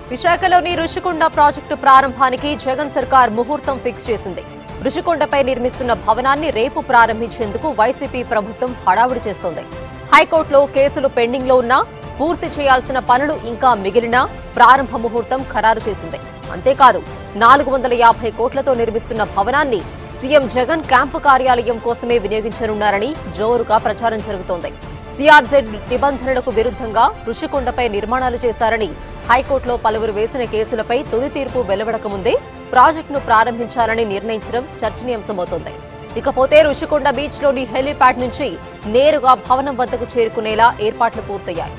విశాఖలోని రుషికొండ ప్రాజెక్టు ప్రారంభానికి జగన్ సర్కార్ ముహూర్తం ఫిక్స్ చేసింది రుషికొండపై నిర్మిస్తున్న భవనాన్ని రేపు ప్రారంభించేందుకు వైసీపీ ప్రభుత్వం హడావుడి చేస్తోంది హైకోర్టులో కేసులు పెండింగ్ లో ఉన్నా పూర్తి చేయాల్సిన పనులు ఇంకా మిగిలినా ప్రారంభ ముహూర్తం ఖరారు చేసింది అంతేకాదు నాలుగు వందల యాభై కోట్లతో నిర్మిస్తున్న భవనాన్ని సీఎం జగన్ క్యాంపు కార్యాలయం కోసమే వినియోగించనున్నారని జోరుగా ప్రచారం జరుగుతోంది సిఆర్జెడ్ నిబంధనలకు విరుద్ధంగా రుషికొండపై నిర్మాణాలు చేశారని హైకోర్టులో పలువురు వేసిన కేసులపై తుది తీర్పు వెలువడక ముందే ప్రాజెక్టును ప్రారంభించాలని నిర్ణయించడం చర్చనీయాంశమవుతోంది ఇకపోతే రుషికొండ బీచ్లోని హెలీప్యాడ్ నుంచి నేరుగా భవనం వద్దకు చేరుకునేలా ఏర్పాట్లు పూర్తయ్యాయి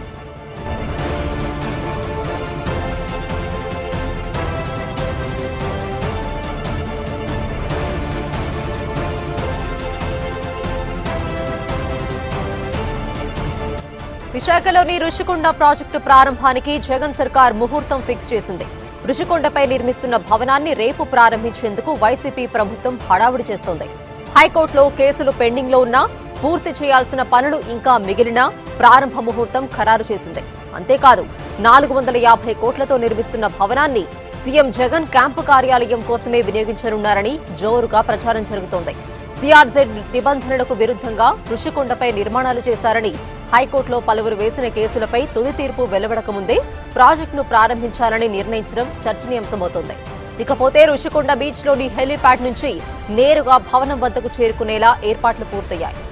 విశాఖలోని రుషికొండ ప్రాజెక్టు ప్రారంభానికి జగన్ సర్కార్ ముహూర్తం ఫిక్స్ చేసింది రుషికొండపై నిర్మిస్తున్న భవనాన్ని రేపు ప్రారంభించేందుకు వైసీపీ ప్రభుత్వం హడావుడి చేస్తోంది హైకోర్టులో కేసులు పెండింగ్ లో ఉన్నా పూర్తి చేయాల్సిన పనులు ఇంకా మిగిలినా ప్రారంభ ముహూర్తం ఖరారు చేసింది అంతేకాదు నాలుగు వందల యాభై కోట్లతో నిర్మిస్తున్న భవనాన్ని సీఎం జగన్ క్యాంపు కార్యాలయం కోసమే వినియోగించనున్నారని జోరుగా ప్రచారం జరుగుతోంది సిఆర్జెడ్ నిబంధనలకు విరుద్ధంగా రుషికొండపై నిర్మాణాలు చేశారని హైకోర్టులో పలువురు వేసిన కేసులపై తుది తీర్పు వెలువడక ముందే ప్రాజెక్టును ప్రారంభించాలని నిర్ణయించడం చర్చనీయాంశమవుతోంది ఇకపోతే రుషికొండ బీచ్లోని హెలీప్యాడ్ నుంచి నేరుగా భవనం వద్దకు చేరుకునేలా ఏర్పాట్లు పూర్తయ్యాయి